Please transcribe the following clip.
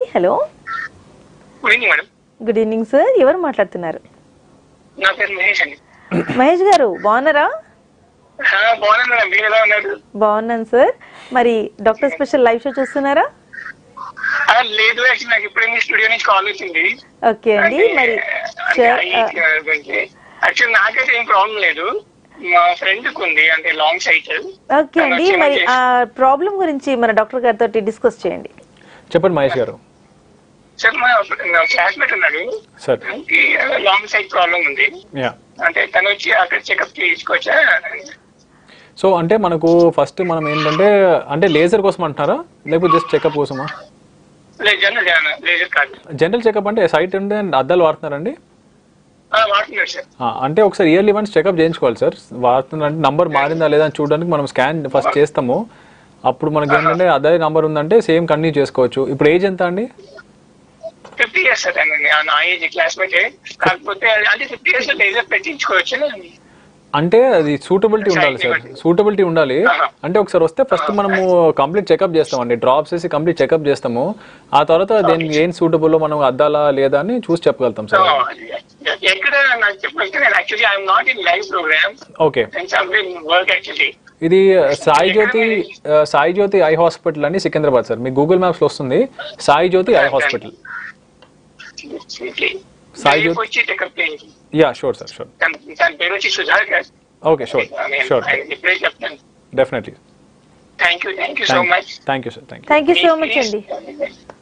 hello good evening madam good evening sir ఎవరు మాట్లాడుతున్నారు నా పేరు మహేష్ అండి మహేష్ గారు బాగున్నారా ఆ, బాగున్నాను మేడం మీరు ఎలా ఉన్నారు బాగున్నాను సార్ మరి డాక్టర్ స్పెషల్ లైవ్ షో చూస్తున్నారా ఆ, లేదు యాక్చువల్లీ నాకు ఇప్పుడే మీ స్టూడియో నుంచి కాల్ వచ్చింది ఓకే అండి మరి సార్, ఆ, యాక్చువల్ నాకైతే ఏం ప్రాబ్లం లేదు మా ఫ్రెండ్ కు ఉంది అంటే లాంగ్ సైట్ ఓకే అండి మరి ఆ ప్రాబ్లం గురించి మన డాక్టర్ గారితో డిస్కస్ చేయండి చెప్పండి మహేష్ గారు సార్ మా క్లాస్మేట్ ఉన్నాడు సార్ లాంగ్ సైట్ ప్రాబ్లం ఉంది యా అంటే తను వచ్చి అక్కడ చెకప్ చేయించుకోవచ్చా సో అంటే మనకు ఫస్ట్ మనం ఏంటంటే అంటే లేజర్ కోసం అంటున్నారా లేకపోతే జస్ట్ చెకప్ కోసమా లేదు జనరల్ లేజర్ కాదు జనరల్ చెకప్ అంటే సైట్ ఉంటే అద్దాలు వాడుతున్నారండి ఆ, వాడుతున్నాడు సార్ ఆ, అంటే ఒకసారి ఇయర్లీ వన్స్ చెకప్ చేయించుకోవాలి సార్ వాడుతున్నారంటే నంబర్ మారిందా లేదా అని చూడడానికి మనం స్కాన్ ఫస్ట్ చేస్తాము అప్పుడు మనకి ఏంటంటే అదే నంబర్ ఉందంటే సేమ్ కంటిన్యూ చేసుకోవచ్చు ఇప్పుడు ఏజ్ ఎంత అండి ఫిఫ్టీ ఇయర్స్ సార్ ఆయన నా ఏజ్ క్లాస్మేట్ కాకపోతే అంటే ఫిఫ్టీ ఇయర్స్ లేజర్ పెట్టించుకోవచ్చు అంటే అది సూటబిలిటీ ఉండాలి సార్ సూటబిలిటీ ఉండాలి అంటే ఒకసారి వస్తే ఫస్ట్ మనము కంప్లీట్ చెకప్ చేస్తామండి డ్రాప్స్ వేసి కంప్లీట్ చెకప్ చేస్తాము ఆ తర్వాత దేనికి ఏం సూటబుల్ మనం అద్దాలా లేదా అని చూసి చెప్పగలుగుతాం సార్ ఎక్కడ నాకు చెప్పంటే నేను actually I'm not in live program okay and some work actually ఇది సాయి జ్యోతి ఆ, సాయి జ్యోతి ఐ హాస్పిటల్ అని సికింద్రాబాద్ సార్ మీ గూగుల్ మ్యాప్స్ లో వస్తుంది సాయి జ్యోతి ఐ హాస్పిటల్ సాయి జ్యోతి వచ్చి చెకప్ చేయండి యా షూర్ సార్ షూర్ తన తన పేరు వచ్చి సుధాకర్ ఓకే షూర్ షూర్ ఆయన ఇప్పుడే చెప్తాను definitely thank you thank you so much thank you sir thank you thank you so much అండి